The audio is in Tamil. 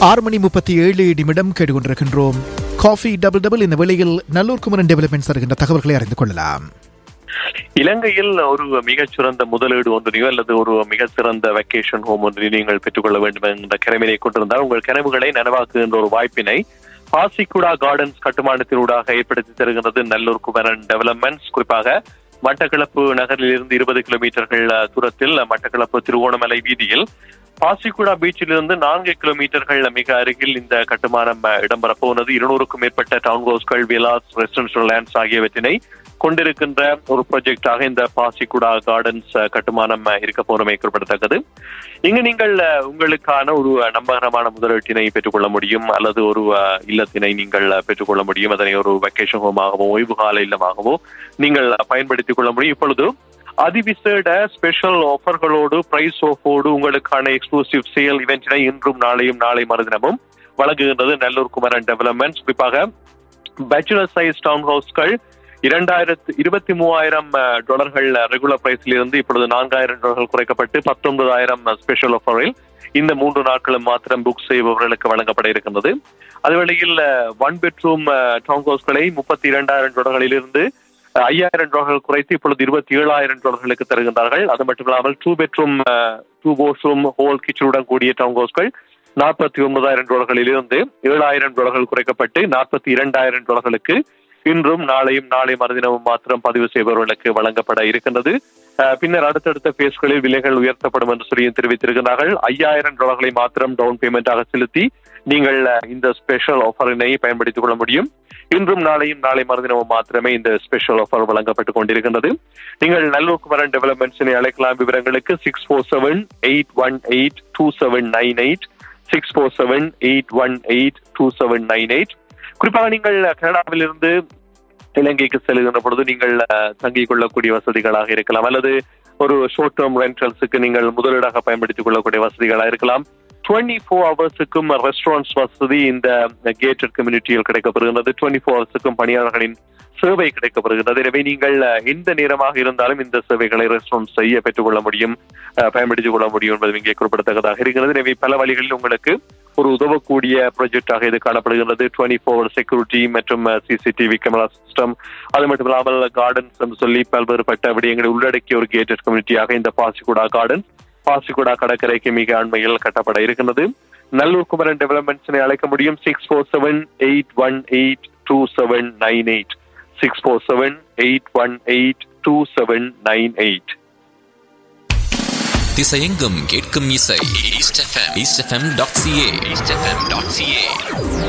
ஆறு மணி முப்பத்தி ஏழு நிமிடம் கேட்டுக்கொண்டிருக்கின்றோம் காஃபி டபுள் டபுள் இந்த வேளையில் நல்லூர் குமரன் டெவலப்மெண்ட்ஸ் தருகின்ற தகவல்களை அறிந்து கொள்ளலாம் இலங்கையில் ஒரு மிகச்சிறந்த முதலீடு ஒன்றினையோ அல்லது ஒரு மிகச்சிறந்த வெக்கேஷன் ஹோம் ஒன்றினை நீங்கள் பெற்றுக்கொள்ள வேண்டும் என்ற கடமையை கொண்டிருந்தால் உங்கள் கனவுகளை நனவாக்குகின்ற ஒரு வாய்ப்பினை பாசிக்குடா கார்டன்ஸ் கட்டுமானத்தினூடாக ஏற்படுத்தி தருகிறது நல்லூர் குமரன் டெவலப்மெண்ட்ஸ் குறிப்பாக மட்டக்களப்பு நகரில் இருந்து இருபது கிலோமீட்டர்கள் தூரத்தில் மட்டக்களப்பு திருவோணமலை வீதியில் பாசிக்குடா பீச்சில் இருந்து நான்கு கிலோமீட்டர்கள் மிக அருகில் இந்த கட்டுமானம் இடம்பெறப் போனது இருநூறுக்கும் மேற்பட்ட டவுன் ஹவுஸ்கள் விலாஸ் ரெசிடென்ஷியல் லேண்ட்ஸ் ஆகியவற்றினை கொண்டிருக்கின்ற ஒரு ப்ராஜெக்டாக இந்த பாசிக்குடா கார்டன்ஸ் கட்டுமானம் இருக்க போனமை குறிப்பிடத்தக்கது இங்கு நீங்கள் உங்களுக்கான ஒரு நம்பகரமான முதலீட்டினை பெற்றுக்கொள்ள முடியும் அல்லது ஒரு இல்லத்தினை நீங்கள் பெற்றுக்கொள்ள முடியும் அதனை ஒரு வெக்கேஷன் ஹோமாகவோ ஓய்வு கால இல்லமாகவோ நீங்கள் பயன்படுத்திக் கொள்ள முடியும் இப்பொழுது அதிவிசேட ஸ்பெஷல் ஆஃபர்களோடு பிரைஸ் ஆஃபோடு உங்களுக்கான எக்ஸ்க்ளூசிவ் சேல் இவெண்டினை இன்றும் நாளையும் நாளை மறுதினமும் வழங்குகின்றது நல்லூர் குமரன் டெவலப்மெண்ட்ஸ் குறிப்பாக பேச்சுலர் சைஸ் டவுன் ஹவுஸ்கள் இரண்டாயிரத்து இருபத்தி மூவாயிரம் டாலர்கள் ரெகுலர் பிரைஸில் இருந்து இப்பொழுது நான்காயிரம் டாலர்கள் குறைக்கப்பட்டு பத்தொன்பதாயிரம் ஸ்பெஷல் ஆஃபரில் இந்த மூன்று நாட்களும் மாத்திரம் புக் செய்பவர்களுக்கு வழங்கப்பட இருக்கின்றது அதுவேளையில் ஒன் பெட்ரூம் டவுன் ஹவுஸ்களை முப்பத்தி இரண்டாயிரம் டாலர்களில் இருந்து ஐயாயிரம் டாலர்கள் குறைத்து இப்பொழுது இருபத்தி ஏழாயிரம் டாலர்களுக்கு தருகின்றார்கள் அது மட்டும் இல்லாமல் two bedroom two bathroom hall கிச்சனுடன் கூடிய டவுன் ஹவுஸ்கள் நாற்பத்தி ஒன்பதாயிரம் டாலர்களில் இருந்து ஏழாயிரம் டாலர்கள் குறைக்கப்பட்டு நாற்பத்தி இரண்டாயிரம் டாலர்களுக்கு இன்றும் நாளையும் நாளை மறுதினமும் மாத்திரம் பதிவு செய்பவர்களுக்கு வழங்கப்பட இருக்கின்றது பின்னர் அடுத்தடுத்த பேஸ்களில் விலைகள் உயர்த்தப்படும் என்று சொல்லி தெரிவித்திருக்கிறார்கள் ஐயாயிரம் டாலர்களை மாத்திரம் டவுன் பேமெண்டாக செலுத்தி நீங்கள் இந்த ஸ்பெஷல் ஆஃபரினை பயன்படுத்திக் கொள்ள முடியும் இன்றும் நாளையும் நாளை மறுதினமும் மாத்திரமே இந்த ஸ்பெஷல் ஆஃபர் வழங்கப்பட்டுக் கொண்டிருக்கின்றது நீங்கள் நல்லூர் குமரன் டெவலப்மெண்ட்ஸினை அழைக்கலாம் விவரங்களுக்கு six four seven eight one eight two seven nine eight six four seven eight one eight two seven nine eight குறிப்பாக நீங்கள் கனடாவிலிருந்து இலங்கைக்கு செல்கின்ற பொழுது நீங்கள் தங்கிக் கொள்ளக்கூடிய வசதிகளாக இருக்கலாம் அல்லது ஒரு ஷார்ட் டேர்ம் ரெண்டல்ஸுக்கு நீங்கள் முதலீடாக பயன்படுத்திக் கொள்ளக்கூடிய வசதிகளாக இருக்கலாம் டுவெண்ட்டி ஃபோர் ஹவர்ஸுக்கும் ரெஸ்டாரண்ட்ஸ் வசதி இந்த கேட்டட் கம்யூனிட்டியில் கிடைக்கப்படுகின்றது டுவெண்ட்டி ஃபோர் ஹவர்ஸுக்கும் பணியாளர்களின் சேவை கிடைக்கப்படுகின்றது எனவே நீங்கள் எந்த நேரமாக இருந்தாலும் இந்த சேவைகளை ரெஸ்டாரண்ட் செய்ய பெற்றுக்கொள்ள முடியும் பயன்படுத்திக் கொள்ள முடியும் என்பது இங்கே குறிப்பிடத்தக்கதாக இருக்கிறது எனவே பல வழிகளில் உங்களுக்கு ஒரு உதவக்கூடிய ப்ராஜெக்டாக இது காணப்படுகின்றது டுவெண்ட்டி ஃபோர் செக்யூரிட்டி மற்றும் சிசிடிவி கேமரா சிஸ்டம் அது மட்டும் இல்லாமல் கார்டன்ஸ் என்று சொல்லி பல்வேறுபட்ட விடயங்களை உள்ளடக்கிய ஒரு கேட்டட் கம்யூனிட்டியாக இந்த பாசிகுடா கார்டன் பாசிகுடா கடற்கரைக்கு மிக அண்மையில் கட்டப்பட இருக்கின்றது நல்லூர் குமரன் டெவலப்மெண்ட்ஸினை அழைக்க முடியும் six four seven eight one eight two seven nine eight six four seven eight one eight two seven nine eight திசையெங்கும் கேட்கும் இசை east FM east FM dot CA east FM dot CA